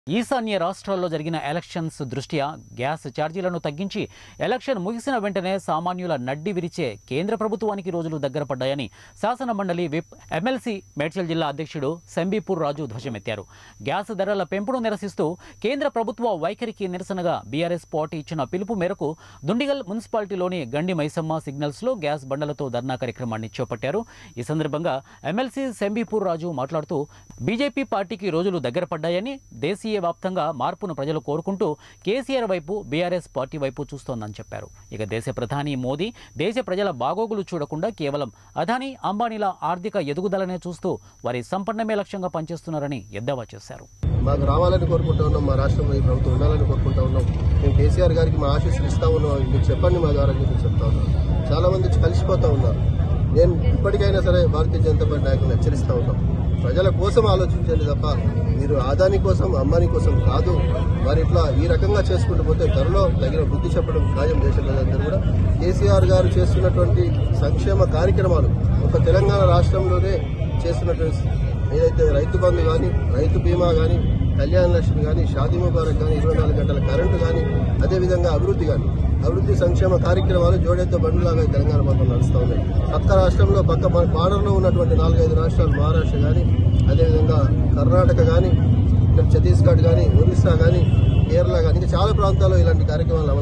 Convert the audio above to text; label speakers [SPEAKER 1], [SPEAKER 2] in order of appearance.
[SPEAKER 1] ఈశాన్య రాష్ట్రాల్లో జరిగిన ఎలక్షన్స్ దృష్ట్యా గ్యాస్ ఛార్జీలను తగ్గించి ఎలక్షన్ ముగిసిన వెంటనే సామాన్యుల నడ్డి విరిచే కేంద్ర ప్రభుత్వానికి రోజులు దగ్గర పడ్డాయని శాసన మండలి విప్ ఎమ్మెల్సీ మేడ్చల్ జిల్లా అధ్యక్షుడు సంబీపూర్ రాజు ధ్వజమెత్తారు గ్యాస్ ధరల పెంపును నిరసిస్తూ కేంద్ర ప్రభుత్వ వైఖరికి నిరసనగా బీఆర్ఎస్ పార్టీ ఇచ్చిన పిలుపు మేరకు దుండిగల్ మున్సిపాలిటీలోని గండి మైసమ్మ సిగ్నల్స్లో గ్యాస్ బండలతో ధర్నా కార్యక్రమాన్ని చేపట్టారు ఈ సందర్భంగా ఎమ్మెల్సీ సంబీపూర్ రాజు మాట్లాడుతూ బీజేపీ పార్టీకి రోజులు దగ్గర పడ్డాయని దేశీయ వ్యాప్తంగా మార్పును ప్రజలు కోరుకుంటూ కేసీఆర్ వైపు బీఆర్ఎస్ పార్టీ వైపు చూస్తోందని చెప్పారు ఇక దేశ ప్రధాని మోదీ దేశ ప్రజల బాగోగులు చూడకుండా కేవలం అదానీ అంబానీల ఆర్థిక ఎదుగుదలనే చూస్తూ వారి సంపన్నమే లక్ష్యంగా పనిచేస్తున్నారని ఎద్దేవా చేశారు
[SPEAKER 2] మాకు రావాలని కోరుకుంటా ఉన్నాం మా రాష్ట్రంలో ఈ ప్రభుత్వం ఉండాలని కోరుకుంటా ఉన్నాం మేము కేసీఆర్ గారికి మా ఆశీస్సులు ఇస్తా ఉన్నాం మీకు చెప్పండి మా ద్వారా మీకు చెప్తా ఉన్నాం చాలా మంది కలిసిపోతా ఉన్నారు నేను ఇప్పటికైనా సరే భారతీయ జనతా పార్టీ నాయకులను హెచ్చరిస్తా ఉన్నాం ప్రజల కోసం ఆలోచించండి తప్ప మీరు ఆదాని కోసం అమ్మాని కోసం కాదు మరి ఇట్లా ఈ రకంగా చేసుకుంటూ పోతే త్వరలో తగిన బుద్ధి చెప్పడం ఖాయం దేశ ప్రజలందరూ కూడా కేసీఆర్ గారు చేస్తున్నటువంటి సంక్షేమ కార్యక్రమాలు ఒక తెలంగాణ రాష్ట్రంలోనే చేస్తున్నటువంటి ఏదైతే రైతు బంధు కానీ రైతు బీమా కానీ కళ్యాణ లక్ష్మి కానీ షాదీ ముబారక్ కానీ ఇరవై నాలుగు గంటల కరెంటు కానీ అదేవిధంగా అభివృద్ధి కానీ అభివృద్ధి సంక్షేమ కార్యక్రమాలు జోడెత్త బండ్లాగా ఈ తెలంగాణ మొత్తం నడుస్తూ ఉన్నాయి పక్క రాష్ట్రంలో పక్క బార్డర్లో ఉన్నటువంటి నాలుగైదు రాష్ట్రాలు మహారాష్ట్ర కానీ అదేవిధంగా కర్ణాటక కానీ ఛత్తీస్గఢ్ కానీ ఒరిస్సా కానీ కేరళ కానీ ఇంకా చాలా ప్రాంతాల్లో ఇలాంటి కార్యక్రమాలు అమలు